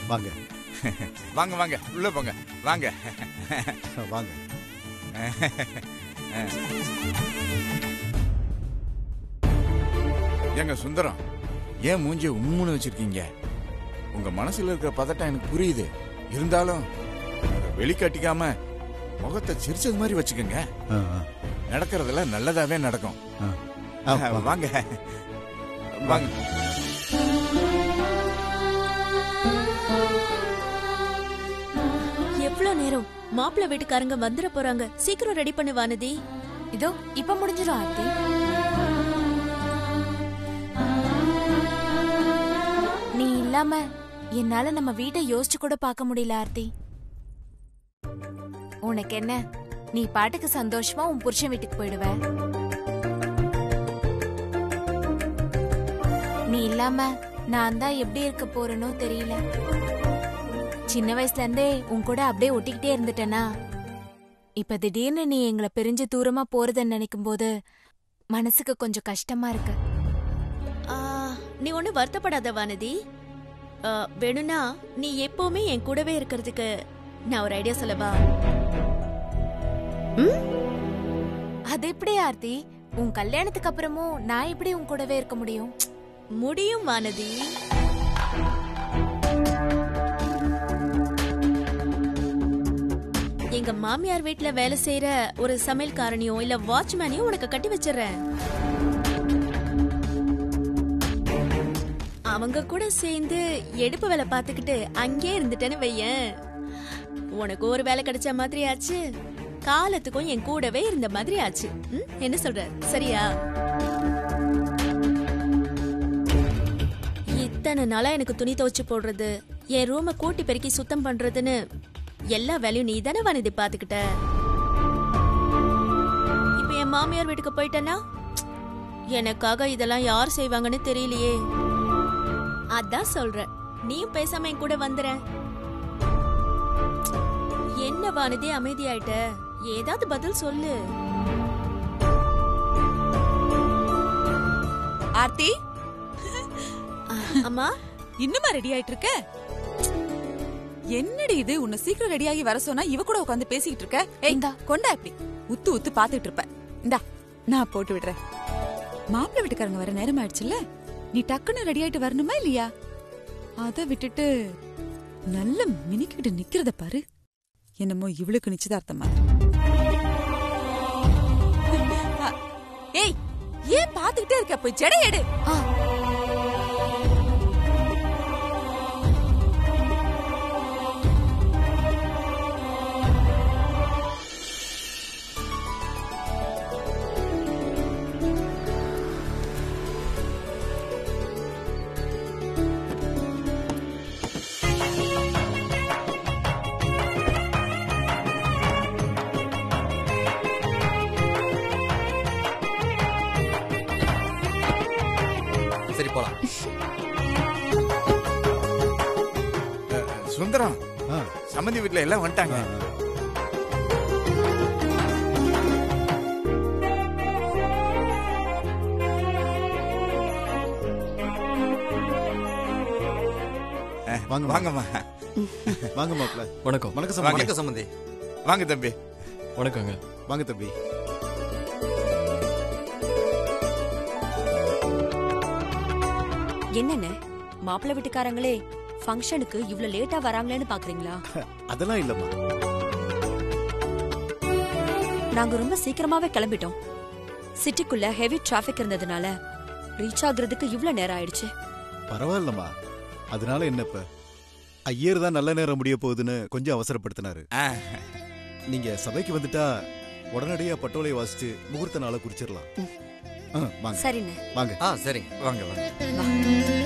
வாங்க வாங்க வாங்க உள்ள போங்க வாங்க வாங்க ஏங்க சுந்தரம் ஏன் மூஞ்சிய உம்முன்னு வச்சிருக்கீங்க உங்க மனசுல இருக்கிற பதட்டம் எனக்கு புரியுது இருந்தாலும் அதை வெளிக்காட்டிக்காம முகத்தை சிரிச்சது மாதிரி வச்சுக்கோங்க ஆ, ஆ, நடக்கிறதெல்லாம் நல்லதாவே நடக்கும் ஆ. ஆ, வாங்க. வாங்க வாங்க எவ்வளவு நேரம் மாப்பிள்ளை வீட்டுக்காரங்க வந்துட போறாங்க சீக்கிரம் ரெடி பண்ணு வானதி இதோ இப்ப முடிஞ்சிடும் ஆர்த்தி நீ இல்லாம என்னால நம்ம வீட்டை யோசிச்சு கூட பார்க்க முடியல ஆர்த்தி உனக்கு என்ன நீ பாட்டுக்கு சந்தோஷமா உன் புருஷன் வீட்டுக்கு போயிடுவ நீ இல்லாம நான் தான் எப்படி இருக்க போறேனோ தெரியல சின்ன வயசுல இருந்தே உன் கூட அப்படியே ஒட்டிக்கிட்டே இருந்துட்டேனா இப்ப திடீர்னு நீ எங்களை பிரிஞ்சு தூரமா போறதுன்னு நினைக்கும் போது மனசுக்கு கொஞ்சம் கஷ்டமா இருக்கு ஆ, நீ ஒண்ணு வருத்தப்படாத வானதி ஆ, வேணும்னா நீ எப்பவுமே என் கூடவே இருக்கிறதுக்கு நான் ஒரு ஐடியா சொல்லவா அது எப்படி ஆர்த்தி உன் கல்யாணத்துக்கு அப்புறமும் நான் எப்படி உன் கூடவே இருக்க முடியும் முடியும் வானதி எங்க மாமியார் வீட்ல வேலை செய்யற ஒரு சமையல்காரனையோ இல்ல வாட்ச்மேனையோ உனக்கு கட்டி வச்சிடுறேன் அவங்க கூட சேர்ந்து எடுப்பு வேலை பார்த்துக்கிட்டு அங்கே இருந்துட்டேன்னு வையேன் உனக்கு ஒரு வேலை கிடைச்ச மாதிரி ஆச்சு காலத்துக்கும் என் கூடவே இருந்த மாதிரி ஆச்சு ம்? என்ன சொல்ற சரியா இத்தனை நாளா எனக்கு துணி துவைச்சு போடுறது என் ரூமை கூட்டி பெருக்கி சுத்தம் பண்றதுன்னு எல்லா வேலையும் நீ தானே வனதி பாத்துக்கிட்ட இப்ப என் மாமியார் வீட்டுக்கு போயிட்டேன்னா எனக்காக இதெல்லாம் யார் செய்வாங்கன்னு தெரியலையே அதான் சொல்றேன் நீயும் பேசாம என் கூட வந்துற என்ன வானதி அமைதியாயிட்ட ஏதாவது பதில் சொல்லு ஆர்த்தி அம்மா இன்னுமா ரெடி ஆயிட்டு இருக்க என்னடி இது உன்னை சீக்கிரம் ரெடி ஆகி வர சொன்னா இவ கூட உட்காந்து பேசிக்கிட்டு இருக்க ஏய் இந்தா. கொண்டா இப்படி உத்து உத்து பாத்துட்டு இருப்ப இந்தா நான் போட்டு விடுறேன் மாப்பிள்ளை வீட்டுக்காரங்க வர நேரம் ஆயிடுச்சுல்ல நீ டக்குன்னு ரெடி ஆயிட்டு வரணுமா இல்லையா அத விட்டுட்டு நல்ல மினிக்கிட்டு நிக்கிறத பாரு என்னமோ இவளுக்கு நிச்சயதார்த்தம் மாதிரி அ, ஏய் ஏன் பாத்துக்கிட்டே இருக்க போய் ஜடை எடு ஆ. சரி போலாம் சுந்தரம் ஆ, சம்மந்தி வீட்டுல எல்லாம் வந்துட்டாங்க ஆ, ஆ. வாங்க வாங்கம்மா வாங்க மாப்ள வணக்கம் வணக்கம் வாங்க. சம்பந்தி வணக்கம் சம்பந்தி வாங்க தம்பி வணக்கங்க வாங்க தம்பி என்னன்னு மாப்பிள்ளை வீட்டுக்காரங்களே ஃபங்க்ஷனுக்கு இவ்ளோ லேட்டா வராங்களேன்னு பாக்குறீங்களா அதெல்லாம் இல்லம்மா நாங்க ரொம்ப சீக்கிரமாவே கிளம்பிட்டோம் சிட்டிக்குள்ள ஹெவி டிராஃபிக் இருந்ததுனால ரீச் ஆகுறதுக்கு இவ்ளோ நேரம் ஆயிடுச்சு பரவாயில்லம்மா அதனால என்ன இப்ப ஐயர் தான் நல்ல நேரம் முடிய போகுதுன்னு கொஞ்சம் அவசரப்படுத்தினாரு ஆ, நீங்க சபைக்கு வந்துட்டா உடனடியா பட்டோலை வாசிச்சு முகூர்த்த நாளை குறிச்சிடலாம் ஆ, வாங்க சரிண்ணே வாங்க ஆ சரி வாங்க வாங்க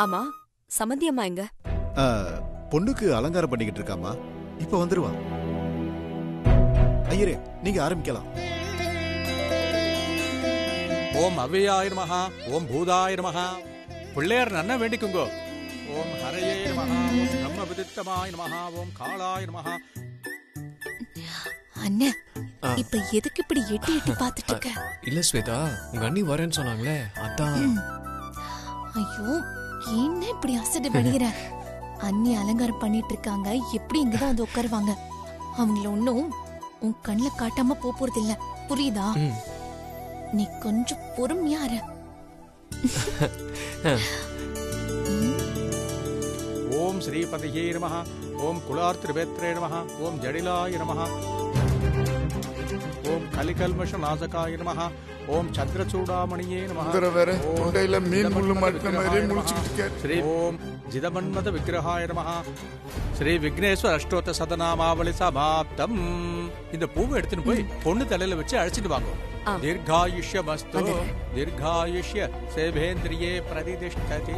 ஆமா சமந்தி அம்மா எங்க ஆ, பொண்ணுக்கு அலங்காரம் பண்ணிக்கிட்டு இருக்காமா இப்ப வந்துருவா ஐயரே நீங்க ஆரம்பிக்கலாம் ஓம் அவ்வையாய நமஹ ஓம் பூதாய நமஹ பிள்ளையார் நன்னா வேண்டிக்குங்கோ ஓம் ஹரையே நமஹ ஓம் பிரம்ம விதித்தமாய நமஹ ஓம் காளாய நமஹ அண்ணன் இப்ப எதுக்கு இப்படி எட்டி எட்டி பாத்துட்டு இருக்க இல்ல ஸ்வேதா உங்க அண்ணி வரேன்னு சொன்னாங்களே அதான் ஐயோ என்ன இப்படி அசடு பண்ணிக்கிற அண்ணி அலங்காரம் பண்ணிட்டு இருக்காங்க எப்படி இங்கதான் வந்து உட்காருவாங்க அவங்கள ஒன்னும் உன் கண்ணுல காட்டாம போப் போறது இல்ல புரியுதா ம். நீ கொஞ்சம் பொறுமையா இரு ஓம் ஸ்ரீபதியே நமஹ ஓம் குலார் திரிவேத்ரே நமஹ ஓம் ஜடிலாய நமஹ ஓம் கலிகல்மஷ நாசகாய நமஹ ஓம் சந்திரசூடாமணியே நமஹ சுந்தர வேற ஓம் தொண்டையில மீன் முள்ளு மாட்டின மாதிரி ஜிதமன்மத முழிச்சுக்கிட்டு இருக்காரு. ஸ்ரீ ஓம் ஜிதமன்மத விக்கிரகாய நமஹ ஸ்ரீ விக்னேஸ்வர அஷ்டோத்த சதநாமாவளி சமாப்தம் இந்த பூவை எடுத்துன்னு போய் பொண்ணு தலையில வச்சு அழைச்சிட்டு வாங்க ஆ. தீர்காயுஷ்ய மஸ்து வந்துடுறேன். தீர்காயுஷ்ய சேவேந்திரியே பிரதிதிஷ்டதி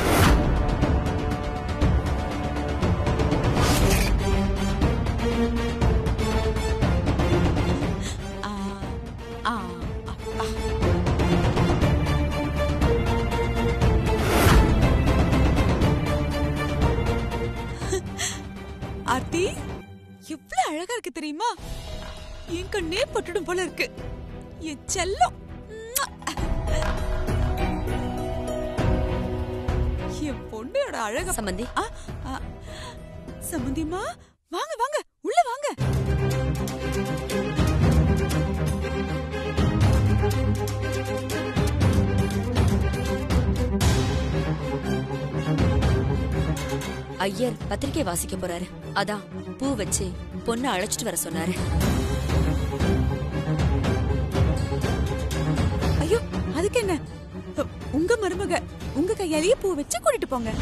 ஆ, ஆ, அப்பா. ஆர்த்தி எவ்வளவு அழகா இருக்கு தெரியுமா என் கண்ணே பட்டுடும் போல இருக்கு என் செல்லம் ம்ம். என் பொண்ணோட அழக சம்பந்தி ஆ, ஆ. சம்பந்தியம்மா வாங்க வாங்க உள்ள வாங்க ஐயர் பத்திரிக்கை வாசிக்க போறாரு அதான் பூ வச்சு பொண்ணை அழைச்சிட்டு வர சொன்னாரு ஐயோ அதுக்கு என்ன அ, உங்க மருமக உங்க கையாலேயே பூ வச்சு கூட்டிட்டு போங்க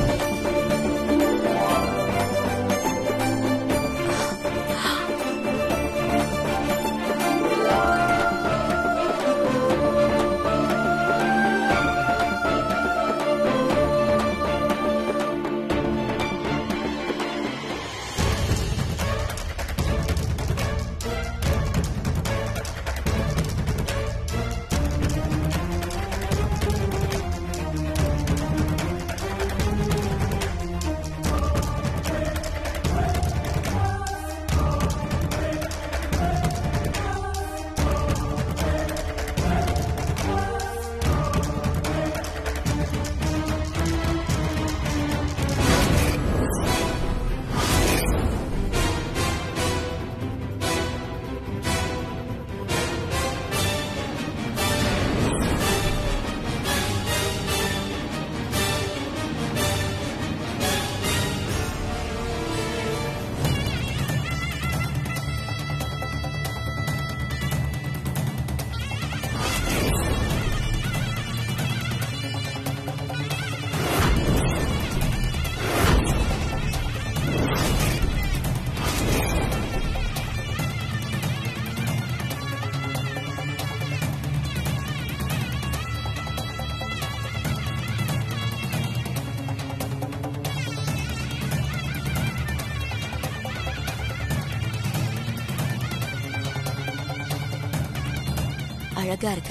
அழகா இருக்க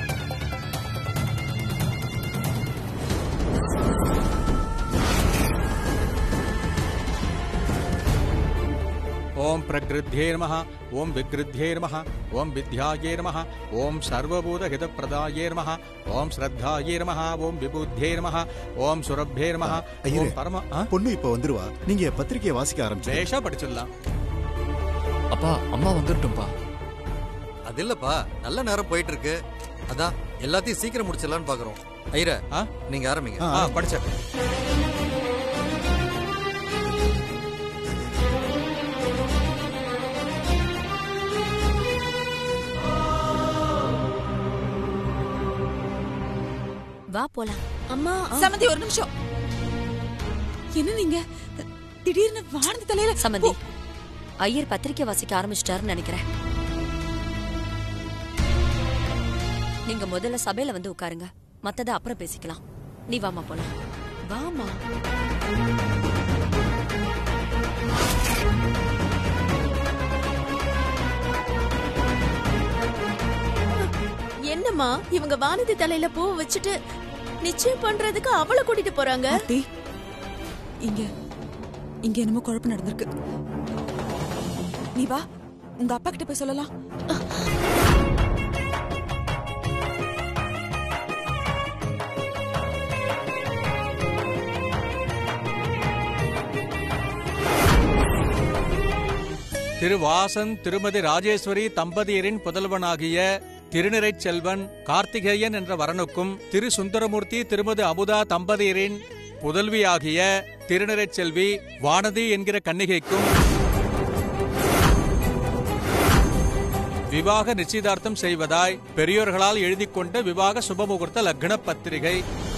ஓம் பிரகிருத்தியே நமஹ ஓம் விக்ருத்தியே நமஹ ஓம் வித்யாயே நமஹ ஓம் சர்வபூத ஹிதப்பிரதாயே நமஹ ஓம் ஸ்ரத்தாயே நமஹ ஓம் விபுத்தியே நமஹ ஓம் சுரப்பே நமஹ ஐயரே. ஓம் பரம ஆ? பொண்ணு இப்ப வந்துருவா நீங்க பத்திரிக்கையை வாசிக்க ஆரம்பிச்சு லேசா படிச்சிடலாம் அப்பா அம்மா வந்துட்டோம்ப்பா அது இல்லப்பா நல்ல நேரம் போயிட்டு இருக்கு அதான் எல்லாத்தையும் சீக்கிரம் முடிச்சிடலாம்னு பாக்குறோம் ஐயர ஆ? நீங்க ஆரம்பிங்க ஆ, ஆ படிச்சேன் வா போலாம் அம்மா ஆ, சமந்தி ஒரு நிமிஷம் என்ன நீங்க திடீர்னு வானதி தலையில சம்மந்தி ஐயர் பத்திரிக்கை வாசிக்க ஆரம்பிச்சிட்டாருன்னு நினைக்கிறேன் நீங்க முதல்ல சபையில வந்து உட்காருங்க மத்தத அப்புறம் பேசிக்கலாம் நீ வாமா போலாம் வாமா என்னம்மா இவங்க வானதி தலையில பூ வச்சுட்டு நிச்சயம் பண்றதுக்கு அவளை கூட்டிட்டு போறாங்க ஆர்த்தி இங்க இங்க என்னமோ குழப்பம் நடந்திருக்கு நீ வா உங்க அப்பா கிட்ட போய் சொல்லலாம் திருவாசன் திருமதி ராஜேஸ்வரி தம்பதியரின் புதல்வனாகிய திருநிறைச் செல்வன் கார்த்திகேயன் என்ற வரனுக்கும் திரு சுந்தரமூர்த்தி திருமதி அமுதா தம்பதியரின் புதல்வியாகிய திருநிறைச் செல்வி வானதி என்கிற கன்னிகைக்கும் விவாக நிச்சயதார்த்தம் செய்வதாய் பெரியோர்களால் எழுதிக் கொண்ட விவாக சுபமுகூர்த்த லக்ன பத்திரிகை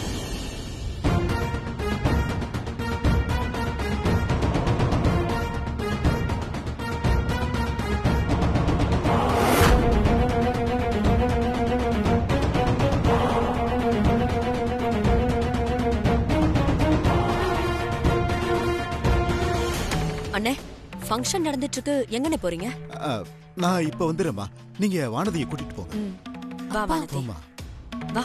அண்ணே ஃபங்க்ஷன் நடந்துட்டு இருக்கு எங்கண்ணே போறீங்க ஆ, நான் இப்ப வந்துடுறேம்மா நீங்க வானதியை கூட்டிட்டு போங்க ம். வா வானதி போம்மா வா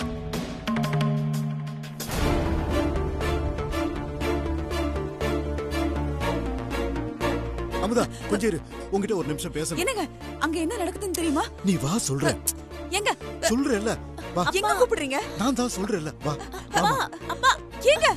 அமுதா கொஞ்சம் இரு உங்ககிட்ட ஒரு நிமிஷம் பேசணும் என்னங்க அங்க என்ன நடக்குதுன்னு தெரியுமா நீ வா சொல்ற எங்க சொல்றேல்ல வா எங்க கூப்பிடுறீங்க நான் தான் சொல்றேன்ல வா அப்பா வாம்மா. அப்பா ஏங்க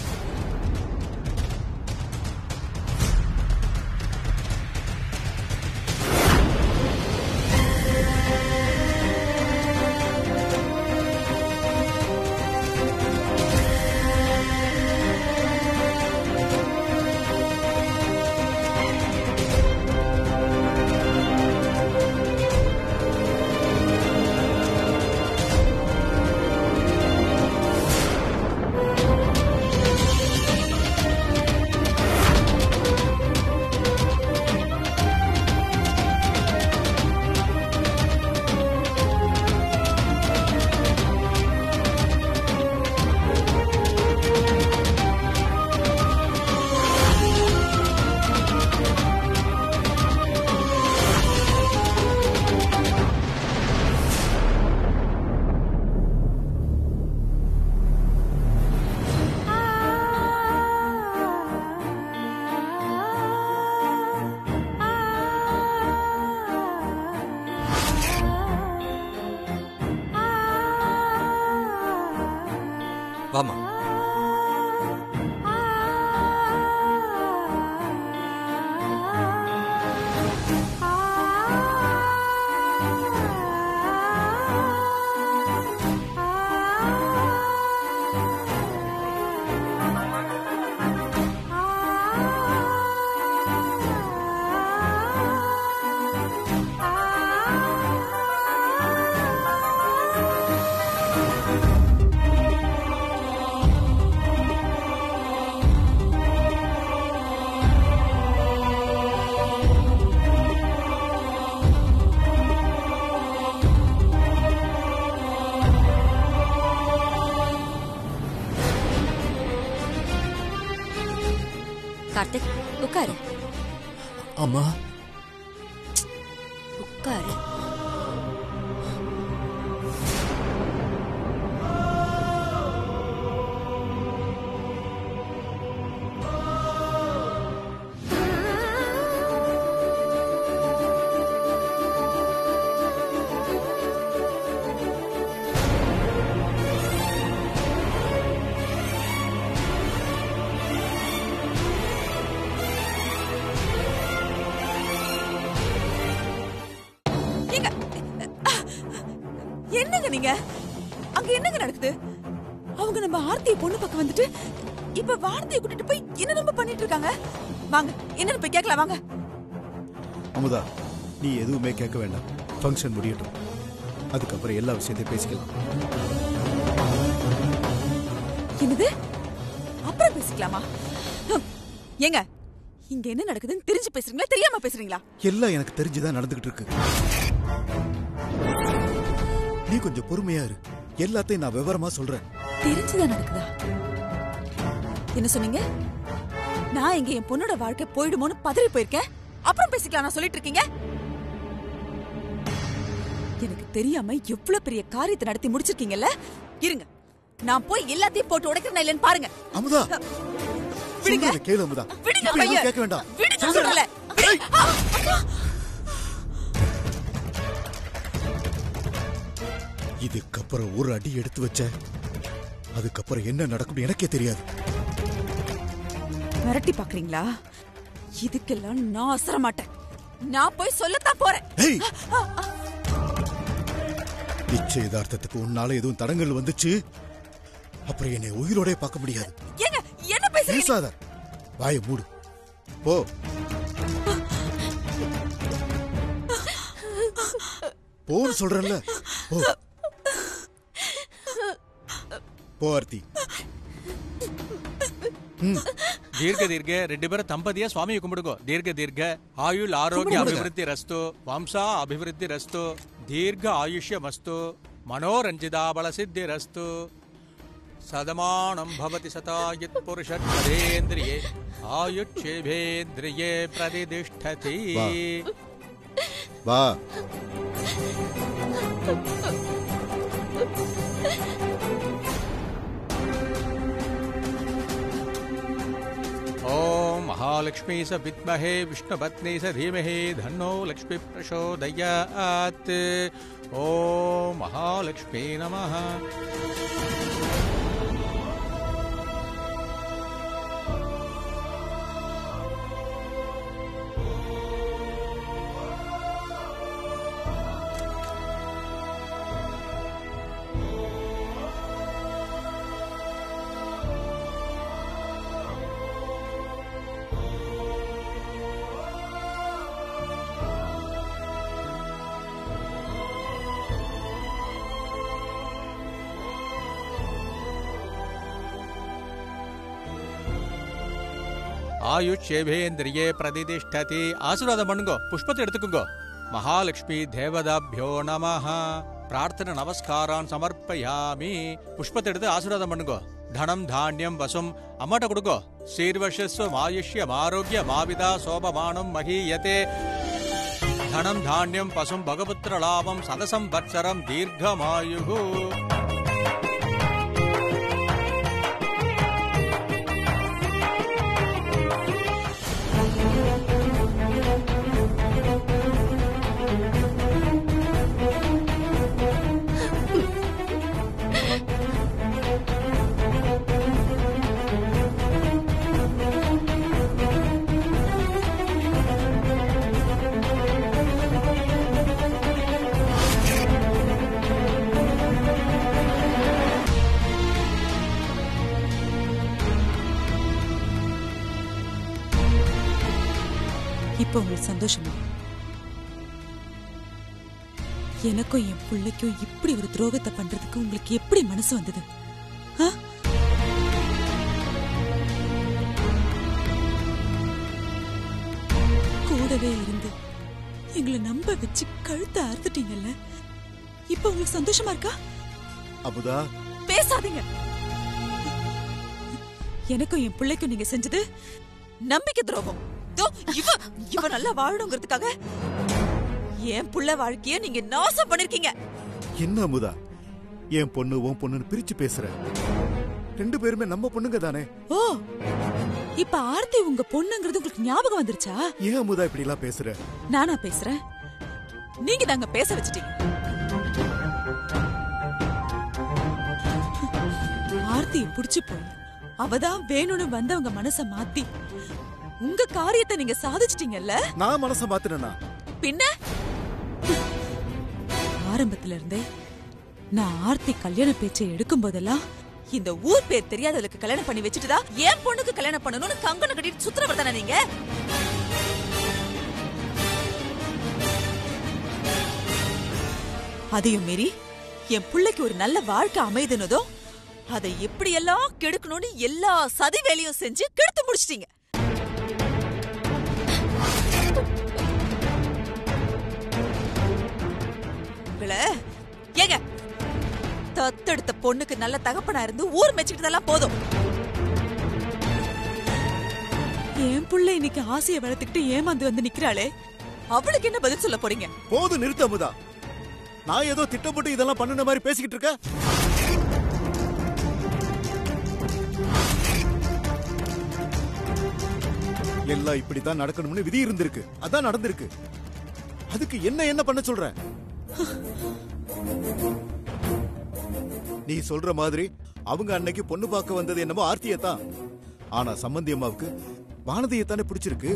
வாமா கார்த்திக் உட்காரு அம்மா உட்காரு ஏங்க என்னங்க நீங்க அங்க என்னங்க நடக்குது அவங்க நம்ம ஆர்த்திய பொண்ணு பக்கம் வந்துட்டு இப்ப வார்த்தையை கூட்டிட்டு போய் என்ன நம்ம பண்ணிட்டு இருக்காங்க வாங்க என்னன்னு போய் கேட்கலாம் வாங்க அமுதா நீ எதுவுமே கேட்க வேண்டாம் ஃபங்க்ஷன் முடியட்டும் அதுக்கப்புறம் எல்லா விஷயத்தையும் பேசிக்கலாம் என்னது அப்புறம் பேசிக்கலாமா ஹம். ஏங்க இங்க என்ன நடக்குதுன்னு தெரிஞ்சு பேசுறீங்களா தெரியாம பேசுறீங்களா எல்லாம் எனக்கு தெரிஞ்சுதான் நடந்துகிட்டு இருக்கு நீ கொஞ்சம் பொறுமையா இரு எல்லாத்தையும் நான் விவரமா சொல்றேன் தெரிஞ்சுதான் நடக்குதா என்ன சொன்னீங்க நான் இங்க என் பொண்ணோட வாழ்க்கை போயிடுமோன்னு பதறி போயிருக்கேன் அப்புறம் பேசிக்கலாம் நான் சொல்லிட்டு இருக்கீங்க எனக்கு தெரியாம எவ்வளவு பெரிய காரியத்தை நடத்தி முடிச்சிருக்கீங்கல்ல இருங்க நான் போய் எல்லாத்தையும் போட்டு உடைக்கிறேன் இல்லைன்னு பாருங்க அமுதா விடுங்க. சொல்றத கேளு அமுதா விடுங்க இப்படி எல்லாம் பையன். கேட்க வேண்டாம் விடுங்க சொல்றல இதுக்கப்புறம் ஒரு அடி எடுத்து வச்ச அதுக்கப்புறம் என்ன நடக்கும்னு எனக்கே தெரியாது மிரட்டி பாக்குறீங்களா இதுக்கெல்லாம் நான் அசர மாட்டேன் நான் போய் சொல்லத்தான் போறேன் ஏய் நிச்சயதார்த்தத்துக்கு உன்னால எதுவும் தடங்கள் வந்துச்சு அப்புறம் என்னை உயிரோட பார்க்க முடியாது ஏங்க என்ன பேசுறீங்க பேசாத வாயை மூடு போ போன்னு சொல்றேன்ல போ போ ஆர்த்தி ம் தீர்க்க தீர்க்க ரெண்டு பேரும் தம்பதியா சுவாமியை கும்பிடுங்க தீர்க்க தீர்க்க ஆயுள் ஆரோக்கிய கும்பிடுங்க. அபிவிருத்தி ரஸ்து வம்சா அபிவிருத்தி ரஸ்து தீர்க்க ஆயுஷ்ய மஸ்து மனோரஞ்சிதா பல சித்தி ரஸ்து சதமானம் பவதி சதாயுத் புருஷேந்திரியே ஆயுட்சேபேந்திரியே பிரதிதிஷ்டதி வா. வா ॐ महालक्ष्मी स विद्महे विष्णुपत्नी स धीमहि धन्नो लक्ष्मी प्रचोदयात् ॐ महालक्ष्मी नमः ஆயுஷேபேந்திரியே பிரதிதிஷ்டதி ஆசீர்வாதம் பண்ணுங்க புஷ்பத்தை எடுத்துக்குங்க மகாலட்சுமி தேவதாபியோ நமஹ பிரார்த்தனை நமஸ்காரான் சமர்ப்பயாமி புஷ்பத்தை எடுத்து ஆசீர்வாதம் பண்ணுங்க தனம் தானியம் வசும் அம்மாட்ட கொடுங்க சீர்வஷஸ்வம் ஆயுஷ்யம் ஆரோக்கியம் மாவிதா சோபமானம் மகீயதே தனம் தானியம் பசும் பகபுத்திர லாபம் சதசம் வத்சரம் தீர்க்கமாயுகு இப்போ உங்களுக்கு சந்தோஷமா எனக்கும் என் பிள்ளைக்கும் இப்படி ஒரு துரோகத்தை பண்றதுக்கு உங்களுக்கு எப்படி மனசு வந்தது ஆ? கூடவே இருந்து எங்களை நம்ப வச்சு கழுத்தை அறுத்துட்டீங்கல்ல இப்போ உங்களுக்கு சந்தோஷமா இருக்கா அமுதா பேசாதீங்க எனக்கும் என் பிள்ளைக்கும் நீங்க செஞ்சது நம்பிக்கை துரோகம் தோ, இவ இவ நல்லா வாழணுங்கிறதுக்காக என் புள்ள வாழ்க்கைய நீங்க நாசம் பண்ணிருக்கீங்க என்ன அமுதா என் பொண்ணு உன் பொண்ணுன்னு பிரிச்சு பேசுற ரெண்டு பேருமே நம்ம பொண்ணுங்க தானே ஓ இப்ப ஆர்த்தி உங்க பொண்ணுங்கிறது உங்களுக்கு ஞாபகம் வந்துருச்சா ஏன் அமுதா இப்படி எல்லாம் பேசுற நானா பேசுறேன் நீங்க தாங்க பேச வச்சிட்டீங்க ஆர்த்திய புடிச்சு போய் அவதான் வேணும்னு வந்தவங்க மனச மாத்தி உங்க காரியத்தை நீங்க சாதிச்சிட்டீங்கல்ல நான் மனச மாத்தினா பின்ன ஆரம்பத்துல இருந்தே நான் ஆர்த்தி கல்யாண பேச்சை எடுக்கும் போதெல்லாம் இந்த ஊர் பேர் தெரியாதவளுக்கு கல்யாணம் பண்ணி வச்சுட்டுதான் என் பொண்ணுக்கு கல்யாணம் பண்ணணும்னு கங்கணம் கட்டிட்டு சுத்துறவர் தானே நீங்க அதையும் மீறி என் பிள்ளைக்கு ஒரு நல்ல வாழ்க்கை அமைதுனதும் அதை எப்படியெல்லாம் கெடுக்கணும்னு எல்லா சதி வேலையும் செஞ்சு கெடுத்து முடிச்சிட்டீங்க உங்களை ஏங்க தத்தெடுத்த பொண்ணுக்கு நல்ல தகப்பனா இருந்து ஊர் மெச்சுக்கிட்டதெல்லாம் போதும் என் புள்ள இன்னைக்கு ஆசையை வளர்த்துக்கிட்டு ஏமாந்து வந்து நிக்கிறாளே அவளுக்கு என்ன பதில் சொல்ல போறீங்க போது நிறுத்த அமுதா நான் ஏதோ திட்டப்பட்டு இதெல்லாம் பண்ணுன மாதிரி பேசிக்கிட்டு இருக்க எல்லாம் இப்படித்தான் நடக்கணும்னு விதி இருந்திருக்கு அதான் நடந்திருக்கு அதுக்கு என்ன என்ன பண்ண சொல்ற நீ சொல்ற மாதிரி அவங்க அன்னைக்கு பொண்ணு பார்க்க வந்தது என்னமோ ஆர்த்தியத்தான் ஆனா சம்பந்தி அம்மாவுக்கு வானதியத்தானே பிடிச்சிருக்கு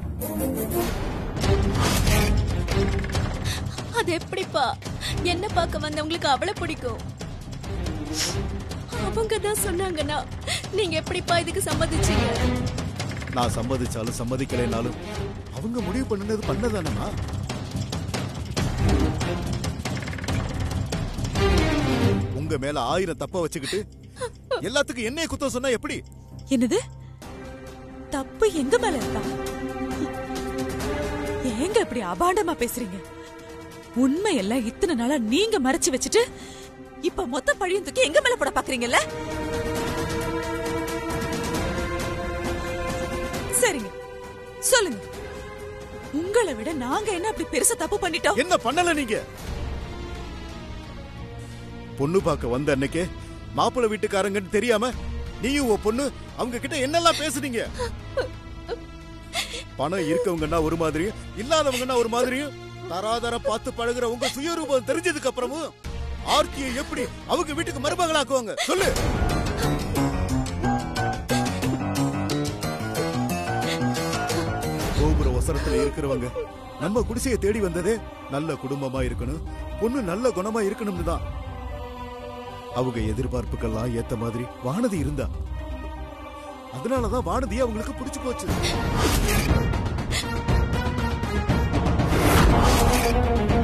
அது எப்படிப்பா என்ன பார்க்க வந்தவங்களுக்கு அவளை பிடிக்கும் அவங்க தான் சொன்னாங்கன்னா நீங்க எப்படிப்பா இதுக்கு சம்மதிச்சீங்க நான் சம்மதிச்சாலும் சம்மதிக்கலைனாலும் அவங்க முடிவு பண்ணுனது பண்ணதானமா உங்க மேல ஆயிரம் தப்ப வச்சுக்கிட்டு எல்லாத்துக்கும் என்னைய குத்தம் சொன்னா எப்படி என்னது தப்பு எங்க மேல இருக்கா ஏங்க இப்படி அபாண்டமா பேசுறீங்க உண்மையெல்லாம் இத்தனை நாளா நீங்க மறைச்சு வச்சுட்டு இப்ப மொத்த பழியும் தூக்கி எங்க மேல போட பாக்குறீங்கல்ல சரிங்க சொல்லுங்க உங்களை விட நாங்க என்ன அப்படி பெருசா தப்பு பண்ணிட்டோம் என்ன பண்ணல நீங்க பொண்ணு பார்க்க வந்த அன்னைக்கே மாப்பிள்ளை வீட்டுக்காரங்கன்னு தெரியாம நீயும் உன் பொண்ணு அவங்க கிட்ட என்னெல்லாம் பேசுனீங்க பணம் இருக்கவங்கன்னா ஒரு மாதிரியும் இல்லாதவங்கன்னா ஒரு மாதிரியும் தராதர பார்த்து பழகுற உங்க சுயரூபம் தெரிஞ்சதுக்கு அப்புறமும் ஆர்த்தியை எப்படி அவங்க வீட்டுக்கு மருமகளாக்குவாங்க சொல்லு கோபுர ஒசரத்துல இருக்கிறவங்க நம்ம குடிசையை தேடி வந்ததே நல்ல குடும்பமா இருக்கணும் பொண்ணு நல்ல குணமா இருக்கணும்னு தான் அவங்க எதிர்பார்ப்புக்கெல்லாம் ஏத்த மாதிரி வானதி இருந்தா அதனாலதான் வானதி அவங்களுக்கு பிடிச்சு போச்சு